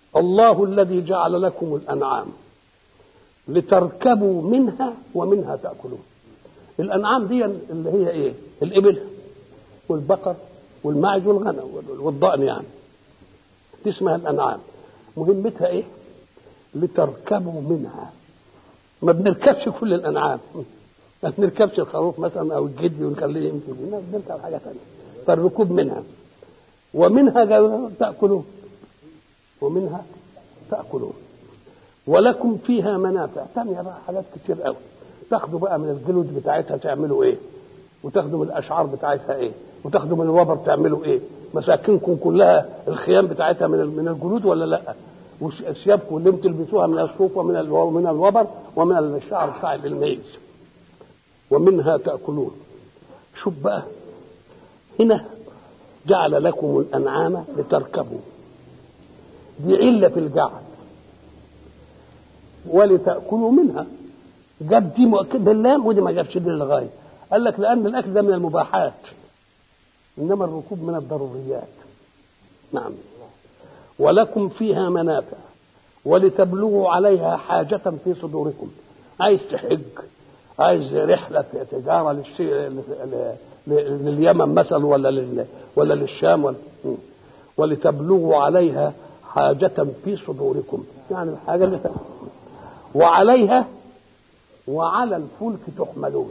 الله الذي جعل لكم الأنعام لتركبوا منها ومنها تأكلون الأنعام دي اللي هي إيه الإبل والبقر والماعز والغنم والضأن يعني دي اسمها الأنعام مهمتها إيه لتركبوا منها ما بنركبش كل الأنعام ما بنركبش الخروف مثلا أو الجدي ونخليه يمشي بنركب حاجة ثانية فالركوب منها ومنها تأكلون ومنها تأكلون ولكم فيها منافع ثانية بقى حاجات كتير قوي تاخدوا بقى من الجلود بتاعتها تعملوا ايه وتاخدوا من الاشعار بتاعتها ايه وتاخدوا من الوبر تعملوا ايه مساكنكم كلها الخيام بتاعتها من من الجلود ولا لا وثيابكم اللي انتم تلبسوها من الصوف ومن من الوبر ومن الشعر بتاع الميز ومنها تاكلون شوف بقى هنا جعل لكم الانعام لتركبوا دي عله في الجعل ولتاكلوا منها جاب دي مؤكد باللام ودي ما جابش دي للغايه قال لك لان الاكل ده من المباحات انما الركوب من الضروريات نعم ولكم فيها منافع ولتبلغوا عليها حاجة في صدوركم عايز تحج عايز رحلة في تجارة للشي... لليمن مثلا ولا لل... ولا للشام ولا... ولتبلغوا عليها حاجة في صدوركم يعني الحاجة اللي وعليها وعلى الفلك تحملون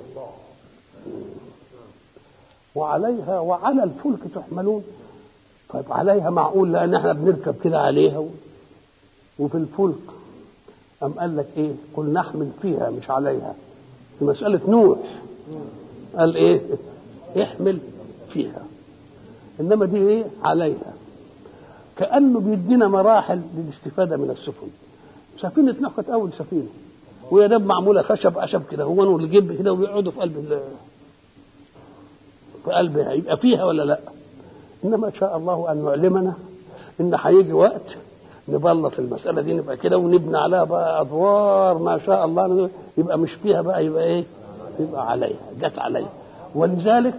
وعليها وعلى الفلك تحملون طيب عليها معقول لان احنا بنركب كده عليها و... وفي الفلك أم قال لك ايه قل نحمل فيها مش عليها في مسألة نوح قال ايه احمل فيها انما دي ايه عليها كأنه بيدينا مراحل للاستفادة من السفن سفينة نوح كانت أول سفينة ويا دب معمولة خشب خشب كده هو واللي جيب كده ويقعدوا في قلب ال... في قلبها يبقى فيها ولا لا انما شاء الله ان يعلمنا ان هيجي وقت نبلط المساله دي نبقى كده ونبني عليها بقى ادوار ما شاء الله يبقى مش فيها بقى يبقى ايه يبقى عليها جت عليها ولذلك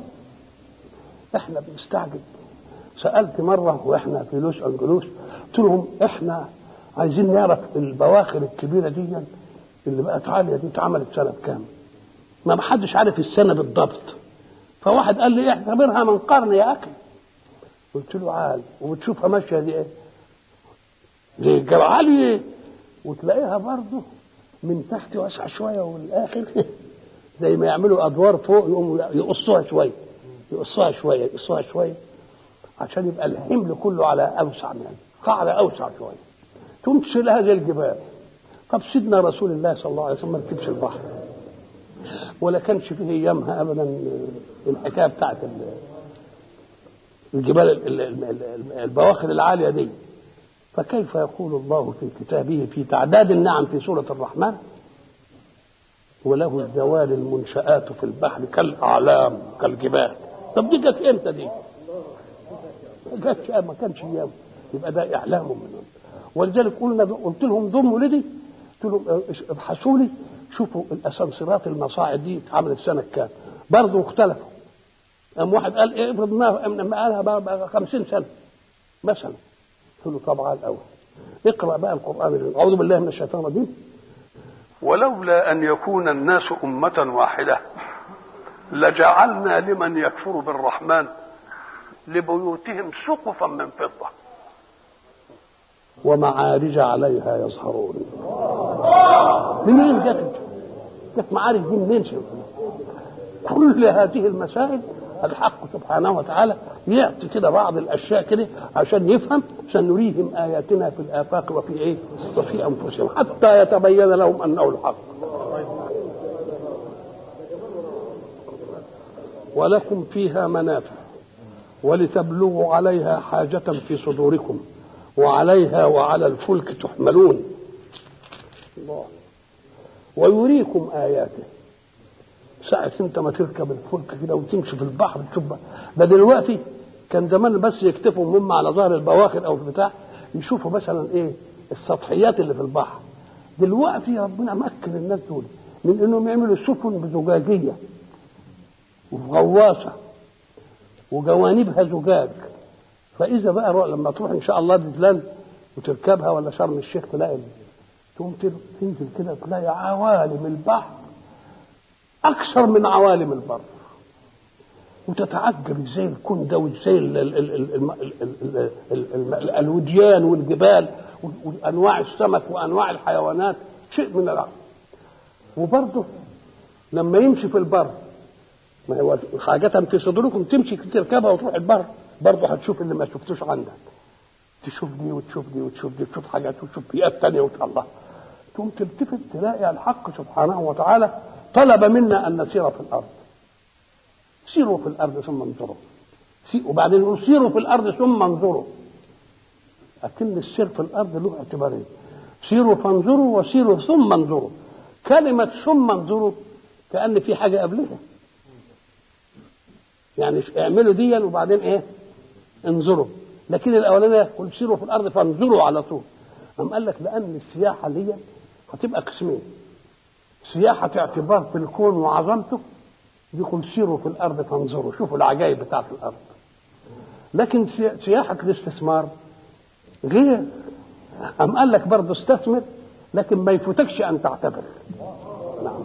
احنا بنستعجب سالت مره واحنا في لوس انجلوس قلت لهم احنا عايزين نعرف البواخر الكبيره دي اللي بقت عاليه دي اتعملت سنه كام ما حدش عارف السنه بالضبط فواحد قال لي اعتبرها من قرن يا اخي قلت له عال وبتشوفها ماشيه دي ايه زي الجبل عالي وتلاقيها برضه من تحت واسعه شويه والاخر زي ما يعملوا ادوار فوق يقوموا يقصوها شويه يقصوها شويه يقصوها شويه عشان يبقى الحمل كله على اوسع من قاعده اوسع شويه تقوم تشيلها زي الجبال طب سيدنا رسول الله صلى الله عليه وسلم ما ركبش البحر ولا كانش فيه ايامها ابدا الحكايه بتاعت الجبال البواخر العاليه دي فكيف يقول الله في كتابه في تعداد النعم في سوره الرحمن وله الجوار المنشآت في البحر كالأعلام كالجبال طب دي جت امتى دي؟ ما جاتش ما كانش ايام يبقى ده اعلام منهم ولذلك قلنا قلت لهم ضموا لدي قلت لهم ابحثوا لي شوفوا الاسانسيرات المصاعد دي اتعملت سنه كام برضه اختلفوا قام واحد قال ايه افرض ما لما قالها بقى 50 سنه مثلا قلت له طبعا الاول اقرا بقى القران اعوذ بالله من الشيطان الرجيم ولولا ان يكون الناس امه واحده لجعلنا لمن يكفر بالرحمن لبيوتهم سقفا من فضه ومعارج عليها يظهرون منين جت جت معارج دي منين كل هذه المسائل الحق سبحانه وتعالى يعطي كده بعض الاشياء كده عشان يفهم عشان نريهم اياتنا في الافاق وفي ايه؟ وفي انفسهم حتى يتبين لهم انه الحق. ولكم فيها منافع ولتبلغوا عليها حاجة في صدوركم وعليها وعلى الفلك تحملون الله ويريكم آياته ساعة انت ما تركب الفلك كده وتمشي في البحر تشوف ده دلوقتي كان زمان بس يكتفوا هم على ظهر البواخر او البتاع يشوفوا مثلا ايه السطحيات اللي في البحر دلوقتي ربنا مكن الناس دول من انهم يعملوا سفن بزجاجيه وغواصه وجوانبها زجاج فاذا بقى لما تروح ان شاء الله دجلان وتركبها ولا شرم الشيخ تلاقي تقوم تنزل كده تلاقي عوالم البحر اكثر من عوالم البر وتتعجب ازاي الكون ده وازاي ال- ال- ال- ال- الم- ال- ال- ال- ال- الوديان والجبال وانواع السمك وانواع الحيوانات شيء من العجب وبرضه لما يمشي في البر ما هو حاجة في صدوركم تمشي تركبها وتروح البر برضه هتشوف اللي ما شفتوش عندك تشوف دي وتشوف دي وتشوف دي وتشوف حاجات وتشوف بيئات تانية وتشوف الله تقوم تلتفت تلاقي الحق سبحانه وتعالى طلب منا ان نسير في الارض سيروا في الارض ثم انظروا سي- وبعدين يقول سيروا في الارض ثم انظروا لكن السير في الارض له اعتبارين سيروا فانظروا وسيروا ثم انظروا كلمة ثم انظروا كأن في حاجة قبلها يعني اعملوا ديا وبعدين ايه انظروا لكن الاولانيه يقول سيروا في الارض فانظروا على طول قام قال لك لان السياحه دي هتبقى قسمين سياحه اعتبار في الكون وعظمته يقول سيروا في الارض فانظروا شوفوا العجائب بتاعت الارض لكن سي- سياحه الاستثمار غير قام قال لك برضه استثمر لكن ما يفوتكش ان تعتبر نعم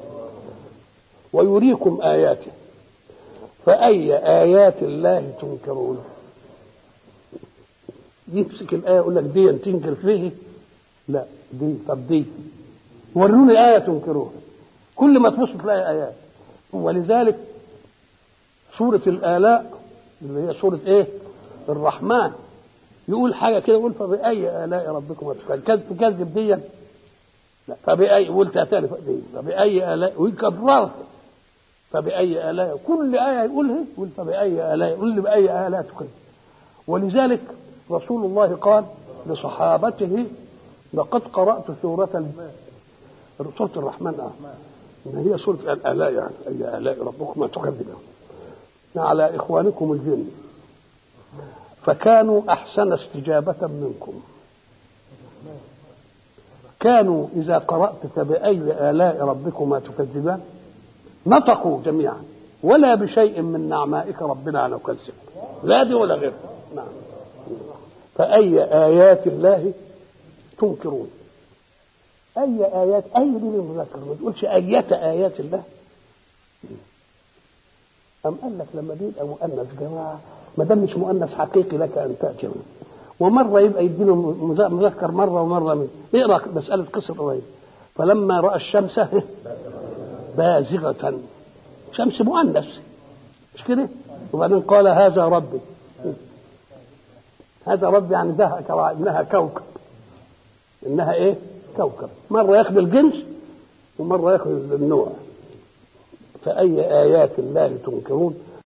ويريكم اياته فأي آيات الله تنكرون يمسك الآية يقول لك دي تنكر فيه لا دي طب دي وروني الآية تنكروها كل ما تبص تلاقي آيات ولذلك سورة الآلاء اللي هي سورة إيه؟ الرحمن يقول حاجة كده يقول فبأي آلاء ربكم تكذب تكذب دي لا فبأي قلتها تاني دي فبأي آلاء ويكررها فبأي آلاء كل آية يقولها يقول فبأي آلاء يقول لي بأي آلاء تكذب ولذلك رسول الله قال لصحابته لقد قرأت سورة ال- سورة الرحمن آه. إن هي سورة الآلاء يعني أي آلاء ربكما تكذبون على إخوانكم الجن فكانوا أحسن استجابة منكم كانوا إذا قرأت فبأي آلاء ربكما تكذبان نطقوا جميعا ولا بشيء من نعمائك ربنا نكذب لا دي ولا غير نعم فأي آيات الله تنكرون أي آيات أي دي للمذكر ما تقولش أية آيات الله أم قال لك لما بيبقى مؤنث جماعة ما دام مش مؤنث حقيقي لك أن تأتي منه ومرة يبقى يديله مذكر مرة ومرة من اقرأ مسألة قصة قريب فلما رأى الشمس بازغة شمس مؤنث مش كده وبعدين قال هذا ربي هذا ربي يعني ده كرا- انها كوكب انها ايه كوكب مره ياخذ الجنس ومره ياخذ النوع فاي ايات الله تنكرون